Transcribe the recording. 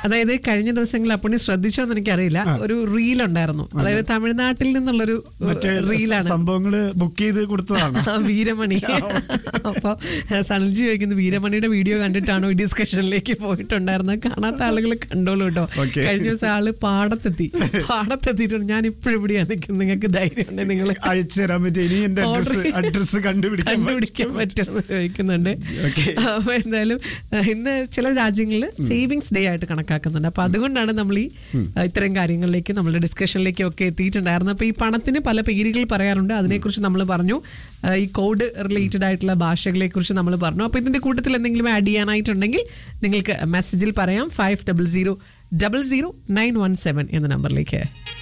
അതായത് കഴിഞ്ഞ ദിവസങ്ങളിൽ അപ്പണി ശ്രദ്ധിച്ചോ എന്ന് എനിക്കറിയില്ല ഒരു റീൽ ഉണ്ടായിരുന്നു അതായത് തമിഴ്നാട്ടിൽ നിന്നുള്ളൊരു മറ്റേ റീലാണ് സംഭവങ്ങള് ബുക്ക് ചെയ്ത് കൊടുത്തതാണ് ആ, വീരമണി അപ്പൊ സനൽജി ചോദിക്കുന്നു വീരമണിയുടെ വീഡിയോ കണ്ടിട്ടാണോ ഈ ഡിസ്കഷനിലേക്ക് പോയിട്ടുണ്ടായിരുന്നത് കാണാത്ത ആളുകൾ കണ്ടോളൂ കേട്ടോ Okay. കഴിഞ്ഞ ദിവസം ആള് പാടത്തെത്തി പാടത്തെത്തിയിട്ടുണ്ട് ഞാൻ ഇപ്പോഴും ഇവിടെയാണ് നിൽക്കുന്നത് നിങ്ങൾക്ക് ധൈര്യം ഉണ്ടെങ്കിൽ നിങ്ങൾ അയച്ചു തരാൻ പറ്റും ഇനി എന്റെ അഡ്രസ് Order- അഡ്രസ് കണ്ടുപിടിക്കാൻ കണ്ടുപിടിക്കാൻ പറ്റുമെന്ന് ചോദിക്കുന്നുണ്ട് Okay. അപ്പൊ എന്തായാലും അഹ് ഇന്ന് ചില രാജ്യങ്ങളിൽ സേവിങ്സ് ഡേ ആയിട്ട് കണക്കാക്കുന്നുണ്ട് അപ്പൊ അതുകൊണ്ടാണ് നമ്മൾ ഈ അഹ് ഇത്തരം കാര്യങ്ങളിലേക്ക് നമ്മുടെ ഡിസ്കഷനിലേക്ക് ഒക്കെ എത്തിയിട്ടുണ്ടായിരുന്നു അപ്പൊ ഈ പണത്തിന് പല പേരുകൾ പറയാറുണ്ട് അതിനെക്കുറിച്ച് നമ്മൾ പറഞ്ഞു അഹ് ഈ കോഡ് റിലേറ്റഡ് ആയിട്ടുള്ള ഭാഷകളെ കുറിച്ച് നമ്മൾ പറഞ്ഞു അപ്പൊ ഇതിന്റെ കൂട്ടത്തിൽ എന്തെങ്കിലും ആഡ് ചെയ്യാനായിട്ടുണ്ടെങ്കിൽ നിങ്ങൾക്ക് മെസ്സേജിൽ പറയാം five double zero double zero nine one seven എന്ന നമ്പറിലേക്ക്